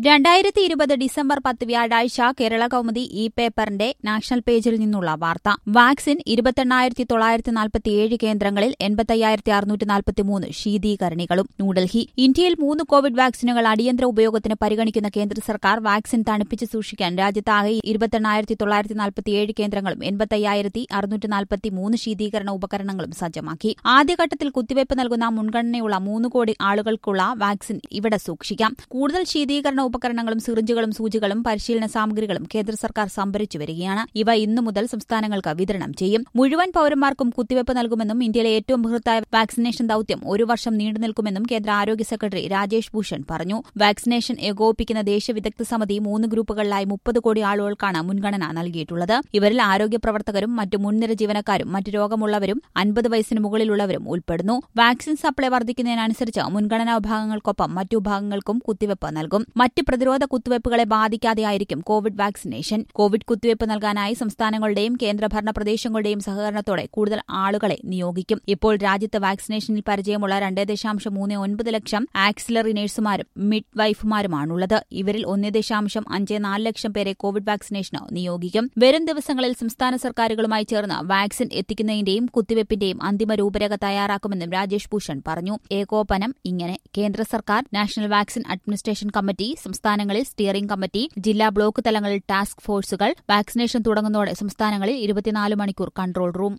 രണ്ടായിരത്തി ഇരുപത് ഡിസംബർ പത്ത് വ്യാഴാഴ്ച കേരള കൗമുദി ഇ പേപ്പറിന്റെ നാഷണൽ പേജിൽ നിന്നുള്ള വാർത്ത വാക്സിൻ ഇരുപത്തെണ്ണായിരത്തി തൊള്ളായിരത്തി നാൽപ്പത്തിയേഴ് കേന്ദ്രങ്ങളിൽ എൺപത്തയ്യായിരത്തി അറുന്നൂറ്റി നാൽപ്പത്തിമൂന്ന് ശീതീകരണികളും ന്യൂഡൽഹി ഇന്ത്യയിൽ മൂന്ന് കോവിഡ് വാക്സിനുകൾ അടിയന്തര ഉപയോഗത്തിന് പരിഗണിക്കുന്ന കേന്ദ്ര സർക്കാർ വാക്സിൻ തണുപ്പിച്ച് സൂക്ഷിക്കാൻ രാജ്യത്താകെ ഇരുപത്തെണ്ണായിരത്തി തൊള്ളായിരത്തി നാൽപ്പത്തിയേഴ് കേന്ദ്രങ്ങളും എൺപത്തയ്യായിരത്തി അറുന്നൂറ്റി നാൽപ്പത്തി മൂന്ന് ശീതീകരണ ഉപകരണങ്ങളും സജ്ജമാക്കി ആദ്യഘട്ടത്തിൽ കുത്തിവയ്പ് നൽകുന്ന മുൻഗണനയുള്ള മൂന്ന് കോടി ആളുകൾക്കുള്ള വാക്സിൻ ഇവിടെ സൂക്ഷിക്കാം കൂടുതൽ ശീതീകരണ ഉപകരണങ്ങളും സിറിഞ്ചുകളും സൂചികളും പരിശീലന സാമഗ്രികളും കേന്ദ്ര സർക്കാർ സംഭരിച്ചു വരികയാണ് ഇവ ഇന്നു മുതൽ സംസ്ഥാനങ്ങൾക്ക് വിതരണം ചെയ്യും മുഴുവൻ പൌരന്മാർക്കും കുത്തിവയ്പ് നൽകുമെന്നും ഇന്ത്യയിലെ ഏറ്റവും ബൃഹത്തായ വാക്സിനേഷൻ ദൌത്യം ഒരു വർഷം നീണ്ടുനിൽക്കുമെന്നും കേന്ദ്ര ആരോഗ്യ സെക്രട്ടറി രാജേഷ് ഭൂഷൺ പറഞ്ഞു വാക്സിനേഷൻ ഏകോപിപ്പിക്കുന്ന ദേശീയ വിദഗ്ധ സമിതി മൂന്ന് ഗ്രൂപ്പുകളിലായി മുപ്പത് കോടി ആളുകൾക്കാണ് മുൻഗണന നൽകിയിട്ടുള്ളത് ഇവരിൽ ആരോഗ്യ പ്രവർത്തകരും മറ്റു മുൻനിര ജീവനക്കാരും മറ്റു രോഗമുള്ളവരും അൻപത് വയസ്സിന് മുകളിലുള്ളവരും ഉൾപ്പെടുന്നു വാക്സിൻ സപ്ലൈ വർദ്ധിക്കുന്നതിനനുസരിച്ച് മുൻഗണനാ വിഭാഗങ്ങൾക്കൊപ്പം മറ്റു വിഭാഗങ്ങൾക്കും കുത്തിവയ്പ് നൽകും മറ്റ് പ്രതിരോധ കുത്തിവയ്പ്പുകളെ ബാധിക്കാതെയായിരിക്കും കോവിഡ് വാക്സിനേഷൻ കോവിഡ് കുത്തിവയ്പ് നൽകാനായി സംസ്ഥാനങ്ങളുടെയും കേന്ദ്രഭരണ പ്രദേശങ്ങളുടെയും സഹകരണത്തോടെ കൂടുതൽ ആളുകളെ നിയോഗിക്കും ഇപ്പോൾ രാജ്യത്ത് വാക്സിനേഷനിൽ പരിചയമുള്ള രണ്ട് ദശാംശം മൂന്ന് ഒൻപത് ലക്ഷം ആക്സിലറി നഴ്സുമാരും മിഡ് വൈഫുമാരുമാണുള്ളത് ഇവരിൽ ഒന്ന് ദശാംശം അഞ്ച് നാല് ലക്ഷം പേരെ കോവിഡ് വാക്സിനേഷന് നിയോഗിക്കും വരും ദിവസങ്ങളിൽ സംസ്ഥാന സർക്കാരുകളുമായി ചേർന്ന് വാക്സിൻ എത്തിക്കുന്നതിന്റെയും കുത്തിവയ്പ്പിന്റെയും അന്തിമ രൂപരേഖ തയ്യാറാക്കുമെന്നും രാജേഷ് ഭൂഷൺ പറഞ്ഞു ഏകോപനം ഇങ്ങനെ കേന്ദ്ര സർക്കാർ നാഷണൽ വാക്സിൻ അഡ്മിനിസ്ട്രേഷൻ കമ്മിറ്റി സംസ്ഥാനങ്ങളിൽ സ്റ്റിയറിംഗ് കമ്മിറ്റി ജില്ലാ ബ്ലോക്ക് തലങ്ങളിൽ ടാസ്ക് ഫോഴ്സുകൾ വാക്സിനേഷൻ തുടങ്ങുന്നതോടെ സംസ്ഥാനങ്ങളിൽ ഇരുപത്തിനാല് മണിക്കൂർ കൺട്രോൾ റൂം